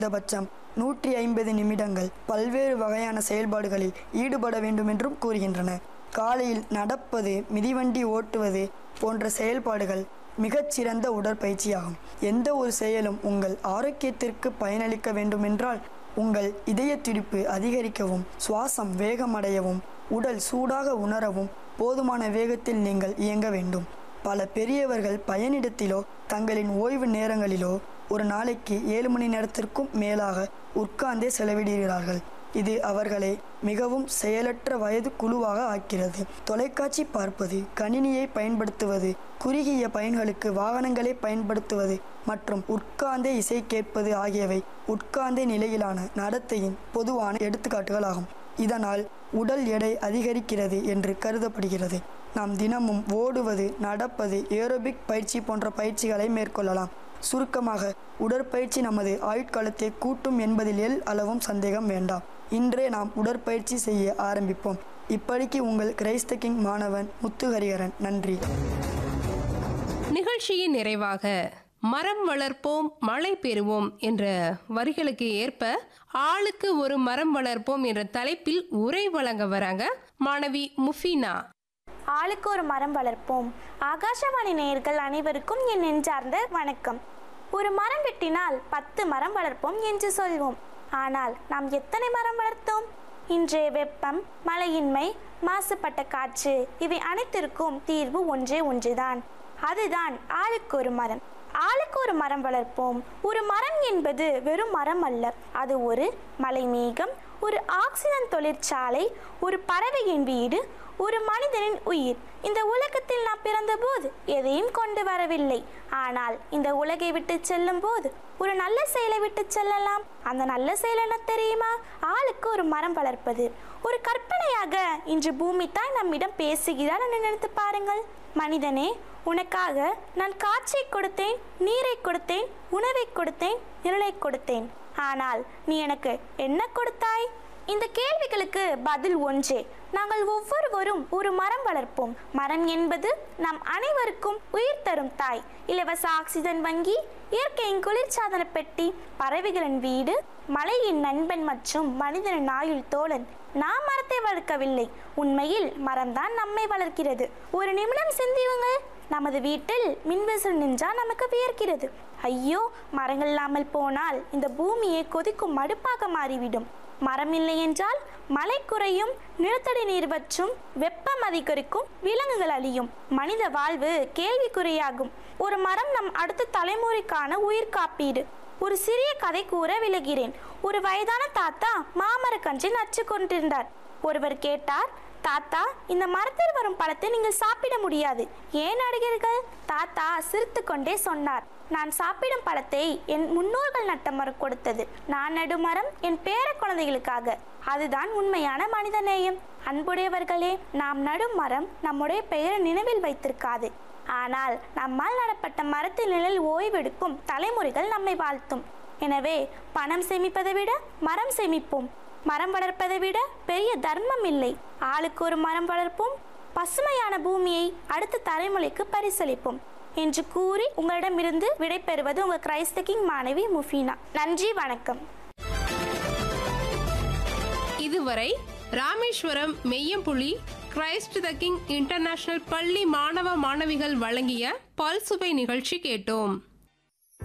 குறைந்தபட்சம் நூற்றி ஐம்பது நிமிடங்கள் பல்வேறு வகையான செயல்பாடுகளில் ஈடுபட வேண்டும் என்றும் கூறுகின்றன காலையில் நடப்பது மிதிவண்டி ஓட்டுவது போன்ற செயல்பாடுகள் மிகச்சிறந்த உடற்பயிற்சியாகும் எந்த ஒரு செயலும் உங்கள் ஆரோக்கியத்திற்கு பயனளிக்க வேண்டுமென்றால் உங்கள் இதய துடிப்பு அதிகரிக்கவும் சுவாசம் வேகமடையவும் உடல் சூடாக உணரவும் போதுமான வேகத்தில் நீங்கள் இயங்க வேண்டும் பல பெரியவர்கள் பயனிடத்திலோ தங்களின் ஓய்வு நேரங்களிலோ ஒரு நாளைக்கு ஏழு மணி நேரத்திற்கும் மேலாக உட்கார்ந்தே செலவிடுகிறார்கள் இது அவர்களை மிகவும் செயலற்ற வயது குழுவாக ஆக்கிறது தொலைக்காட்சி பார்ப்பது கணினியை பயன்படுத்துவது குறுகிய பயன்களுக்கு வாகனங்களை பயன்படுத்துவது மற்றும் உட்கார்ந்தே இசை கேட்பது ஆகியவை உட்கார்ந்தே நிலையிலான நடத்தையின் பொதுவான எடுத்துக்காட்டுகளாகும் இதனால் உடல் எடை அதிகரிக்கிறது என்று கருதப்படுகிறது நாம் தினமும் ஓடுவது நடப்பது ஏரோபிக் பயிற்சி போன்ற பயிற்சிகளை மேற்கொள்ளலாம் சுருக்கமாக உடற்பயிற்சி நமது ஆயுட்காலத்தை கூட்டும் என்பதில் எல் அளவும் சந்தேகம் வேண்டாம் இன்றே நாம் உடற்பயிற்சி செய்ய ஆரம்பிப்போம் இப்படிக்கு உங்கள் கிரைஸ்த கிங் மாணவன் முத்துஹரிகரன் நன்றி நிகழ்ச்சியின் நிறைவாக மரம் வளர்ப்போம் மழை பெறுவோம் என்ற வரிகளுக்கு ஏற்ப ஆளுக்கு ஒரு மரம் வளர்ப்போம் என்ற தலைப்பில் உரை வழங்க வராங்க மாணவி முஃபினா ஆளுக்கு ஒரு மரம் வளர்ப்போம் ஆகாஷவாணி நேயர்கள் அனைவருக்கும் என் நெஞ்சார்ந்த வணக்கம் ஒரு மரம் வெட்டினால் பத்து மரம் வளர்ப்போம் என்று சொல்வோம் ஆனால் நாம் எத்தனை மரம் வளர்த்தோம் இன்றைய வெப்பம் மழையின்மை மாசுபட்ட காற்று இவை அனைத்திற்கும் தீர்வு ஒன்றே ஒன்றுதான் அதுதான் ஆளுக்கு ஒரு மரம் ஆளுக்கு ஒரு மரம் வளர்ப்போம் ஒரு மரம் என்பது வெறும் மரம் அல்ல அது ஒரு மலை மேகம் ஒரு ஆக்சிஜன் தொழிற்சாலை ஒரு பறவையின் வீடு ஒரு மனிதனின் உயிர் இந்த உலகத்தில் நாம் பிறந்தபோது எதையும் கொண்டு வரவில்லை ஆனால் இந்த உலகை விட்டு செல்லும் போது ஒரு நல்ல செயலை விட்டு செல்லலாம் அந்த நல்ல செயல் என்ன தெரியுமா ஆளுக்கு ஒரு மரம் வளர்ப்பது ஒரு கற்பனையாக இன்று பூமி தாய் நம்மிடம் பேசுகிறார் என்று நினைத்து பாருங்கள் மனிதனே உனக்காக நான் காற்றை கொடுத்தேன் நீரை கொடுத்தேன் உணவை கொடுத்தேன் நிழலை கொடுத்தேன் ஆனால் நீ எனக்கு என்ன கொடுத்தாய் இந்த கேள்விகளுக்கு பதில் ஒன்றே நாங்கள் ஒவ்வொருவரும் ஒரு மரம் வளர்ப்போம் மரம் என்பது நம் அனைவருக்கும் உயிர் தரும் தாய் இலவச ஆக்சிஜன் வங்கி இயற்கையின் குளிர்சாதன பெட்டி பறவைகளின் வீடு மலையின் நண்பன் மற்றும் மனிதனின் ஆயுள் தோழன் நாம் மரத்தை வளர்க்கவில்லை உண்மையில் மரம்தான் நம்மை வளர்க்கிறது ஒரு நிமிடம் சிந்தியுங்கள் நமது வீட்டில் மின்விசிறி நின்றால் நமக்கு வியர்க்கிறது ஐயோ மரங்கள் இல்லாமல் போனால் இந்த பூமியை கொதிக்கும் மடுப்பாக மாறிவிடும் மரம் இல்லை என்றால் மழை குறையும் நிலத்தடி நீர் வற்றும் வெப்பம் அதிகரிக்கும் விலங்குகள் அழியும் மனித வாழ்வு கேள்விக்குறியாகும் ஒரு மரம் நம் அடுத்த தலைமுறைக்கான உயிர் காப்பீடு ஒரு சிறிய கதை கூற விழுகிறேன் ஒரு வயதான தாத்தா மாமரக்கன்றை நச்சு கொண்டிருந்தார் ஒருவர் கேட்டார் தாத்தா இந்த மரத்தில் வரும் பழத்தை நீங்கள் சாப்பிட முடியாது ஏன் நடுகிறீர்கள் தாத்தா சிரித்து கொண்டே சொன்னார் நான் சாப்பிடும் பழத்தை என் முன்னோர்கள் நட்ட மரம் கொடுத்தது நான் நடும் மரம் என் பேர குழந்தைகளுக்காக அதுதான் உண்மையான மனிதநேயம் அன்புடையவர்களே நாம் நடும் மரம் நம்முடைய பெயரை நினைவில் வைத்திருக்காது ஆனால் நம்மால் நடப்பட்ட மரத்தின் நிழலில் ஓய்வெடுக்கும் தலைமுறைகள் நம்மை வாழ்த்தும் எனவே பணம் சேமிப்பதை விட மரம் சேமிப்போம் மரம் வளர்ப்பதை விட பெரிய தர்மம் இல்லை ஆளுக்கு ஒரு மரம் வளர்ப்போம் பசுமையான பூமியை அடுத்த தலைமுறைக்கு பரிசளிப்போம் என்று கூறி உங்களிடமிருந்து விடைபெறுவது உங்கள் கிரைஸ்த கிங் மாணவி முஃபீனா நன்றி வணக்கம் இதுவரை Rameswaram Meyyampuli Christ the King International பள்ளி மாணவ மாணவிகள் வழங்கிய பல்சுவை நிகழ்ச்சி கேட்டோம்